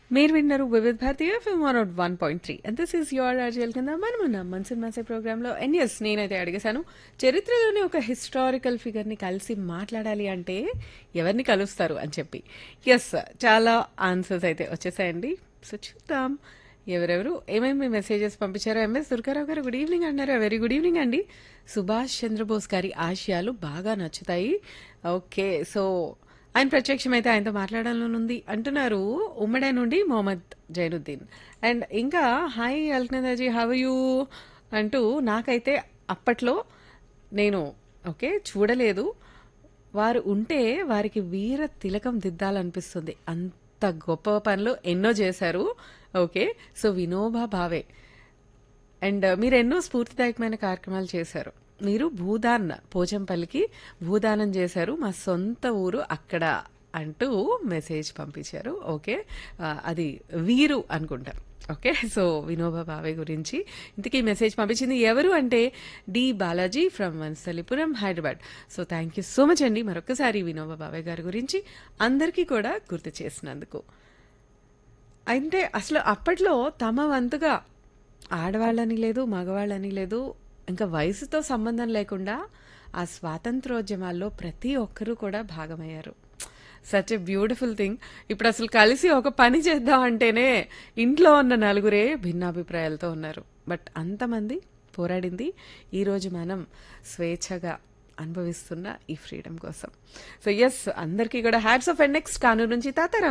మీరు విన్నారు Vividh Bharati FM one out one point three and this is your రాజల్ కింద మనం ఉన్నాం మన్సూన్ మాసే ప్రోగ్రాంలో అండ్ ఎస్ నేనైతే అడిగేశాను చరిత్రలోని ఒక హిస్టారికల్ ఫిగర్ని కలిసి మాట్లాడాలి అంటే ఎవరిని కలుస్తారు అని చెప్పి ఎస్ చాలా ఆన్సర్స్ అయితే వచ్చేసాయండి సో చూద్దాం ఎవరెవరు ఏమేమి మెసేజెస్ పంపించారో ఎంఎస్ దుర్గారావు గారు గుడ్ ఈవినింగ్ అన్నారు వెరీ గుడ్ ఈవినింగ్ అండి సుభాష్ చంద్రబోస్ గారి ఆశయాలు బాగా నచ్చుతాయి ఓకే సో ఆయన ప్రత్యక్షం అయితే ఆయనతో మాట్లాడాలనుంది అంటున్నారు ఉమ్మడే నుండి మొహమ్మద్ జైనుద్దీన్ అండ్ ఇంకా హాయ్ అల్కనదాజీ హవ్ యూ అంటూ నాకైతే అప్పట్లో నేను ఓకే చూడలేదు వారు ఉంటే వారికి వీర తిలకం దిద్దాలనిపిస్తుంది అంత గొప్ప పనులు ఎన్నో చేశారు okay so Vinoba Bhave and మీరు ఎన్నో స్ఫూర్తిదాయకమైన కార్యక్రమాలు చేశారు మీరు భూదాన్ పోచంపల్లికి భూదానం చేశారు మా సొంత ఊరు అక్కడ అంటూ మెసేజ్ పంపించారు ఓకే ఆ, అది వీరు అనుకుంటారు ఓకే సో వినోబా భావే గురించి ఇంతకీ మెసేజ్ పంపించింది ఎవరు అంటే D Balaji from Vanasalipuram Hyderabad so thank you so much అండి మరొకసారి వినోబా భావే గారి గురించి అందరికీ కూడా గుర్తు చేసినందుకు అంటే అసలు అప్పట్లో తమ వంతుగా ఆడవాళ్ళని లేదు మగవాళ్ళని లేదు ఇంకా వయసుతో సంబంధం లేకుండా ఆ స్వాతంత్రోద్యమాల్లో ప్రతి ఒక్కరూ కూడా భాగమయ్యారు సచ్ ఎ బ్యూటిఫుల్ థింగ్ ఇప్పుడు అసలు కలిసి ఒక పని చేద్దాం అంటేనే ఇంట్లో ఉన్న నలుగురే భిన్నాభిప్రాయాలతో ఉన్నారు బట్ అంతమంది పోరాడింది ఈరోజు మనం స్వేచ్ఛగా అనుభవిస్తున్న ఈ ఫ్రీడమ్ కోసం సో ఎస్ అందరికీ కూడా hats off and next Kanuru నుంచి తాతారాం